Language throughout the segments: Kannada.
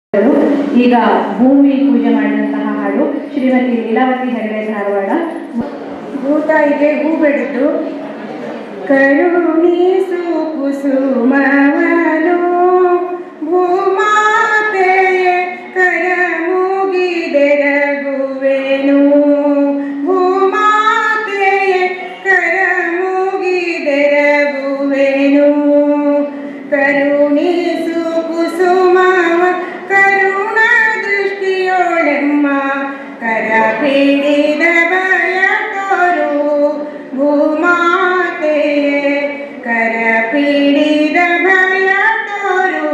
ಗಳು. ಈಗ ಭೂಮಿ ಪೂಜೆ ಮಾಡಿದಂತಹ ಹಾಡು ಶ್ರೀಮತಿ ಲೀಲಾವತಿ ಹೆಗಡೆ ಧಾರವಾಡ ಭೂತಾಯಿಗೆ ಹೂ ಬೆಳೆದು ಕರುಣಿಸು ಕುಸುಮವನು ಭೂಮಾತೆಯೇ ಕರ ಮುಗಿದೆರಗುವೆನು ಭೂಮಾತೆಯೇ ಕರ ಮುಗಿದೆರಗುವೆನು ಕರುಣಿಸು ಕುಸುಮವ ಕರುಣ ದೃಷ್ಟಿಯೋಳೆಮ್ಮ ಕರ ಪೀಡಿದ ಭಯ ತೋರು ಭೂಮಾತೆಯೇ ಕರ ಪೀಡಿದ ಭಯ ತೋರು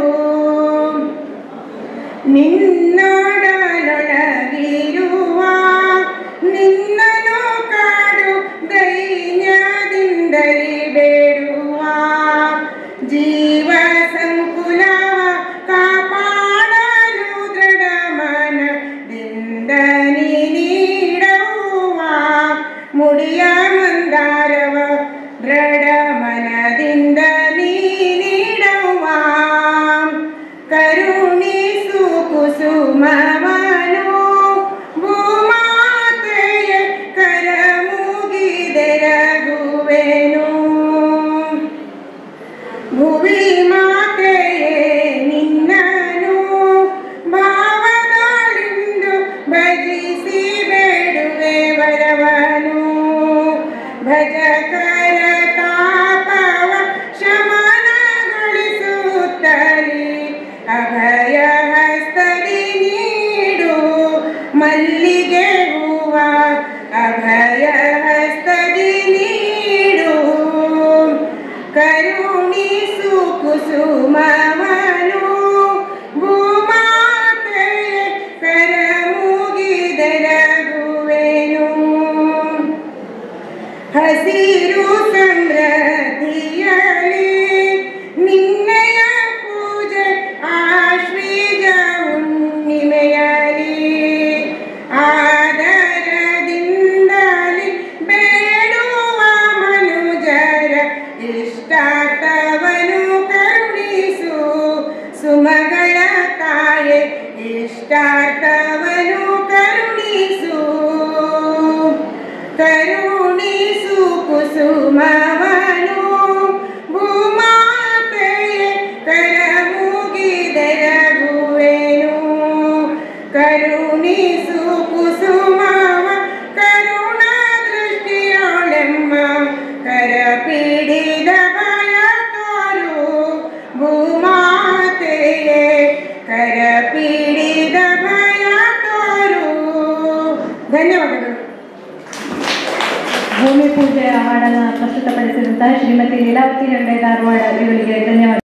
ನಿನ್ನೊಡಲೊಳಗಿರುವ ನಿನ್ನನು ಕಾಡು ದೈನ್ಯದಿಂದಲೇ ಬೇಡುವ ಜೀವ ಸಂಕುಲವ ಕಾಪಾಡಲು ದೃಢ ಮನದಿಂದ ನೀ ನೀಡುವ ಮುಡಿಯ ಮಂದಾರವ ದೃಢ ಮನದಿಂದ ನೀ ನೀಡುವ ಕರುಣಿಸು ಕುಸುಮವನು ಭೂಮಾತೆಯ ಕರ ಮುಗಿದೆರಗುವೆನು ಭುವಿ ಮಾತೆಯೇ ನಿನ್ನನು ಭಾವದೊಳಿಂದು ಭಜಿಸಿ ಬೇಡುವೆ ವರವನು ಭಜಕರ ತಾಪವ ಶಮನಗೊಳಿಸುತ್ತಲಿ ಅಭಯ ಹಸ್ತದಿ ನೀಡು ಮಲ್ಲಿಗೆ ಹೂವ ಅಭಯ ಹಸ್ತದಿ ನೀಡು ಕರುಣಿಸು ಕುಸುಮವನು ಭೂಮಾತೆಯೇ ಕರ ಮುಗಿದೆರಗುವೆನು ಹಸಿರು ಸಮೃದ್ಧಿಯಲಿ ನಿನ್ನಯ ಪೂಜೆ ಆಶ್ವೀಜ ಹುಣ್ಣಿಮೆಯಲಿ ಆದರದಿಂದಲಿ ಬೇಡುವ ಮನುಜರ ಇಷ್ಟಾರ್ಥವನು ಕರುಣಿಸು ಸುಮಗಳ ತಾಯೆ ಇಷ್ಟಾರ್ಥವನು ಕರುಣಿಸು ಕರುಣಿಸು ಕುಸುಮವನು ಭೂಮಾತೆಯೇ ಕರ ಮುಗಿದೆರಗುವೆನು ಕರುಣಿಸು ಕುಸುಮವ ಕರುಣ ದೃಷ್ಟಿಯೋಳೆಮ್ಮ ಕರ ಪೀಡಿದ ಭಯ ತೋರು ಭೂಮಾತೆಯೇ ಕರ ಪೀಡಿದ ಭಯ ತೋರು ಧನ್ಯವಾದಗಳು ಭೂಮಿ ಪೂಜೆಯ ಹಾಡನ್ನು ಪ್ರಸ್ತುತಪಡಿಸಿದಂತಹ ಶ್ರೀಮತಿ ಲೀಲಾವತಿ ಹೆಗಡೆ ಧಾರವಾಡ ಇವರಿಗೆ ಧನ್ಯವಾದ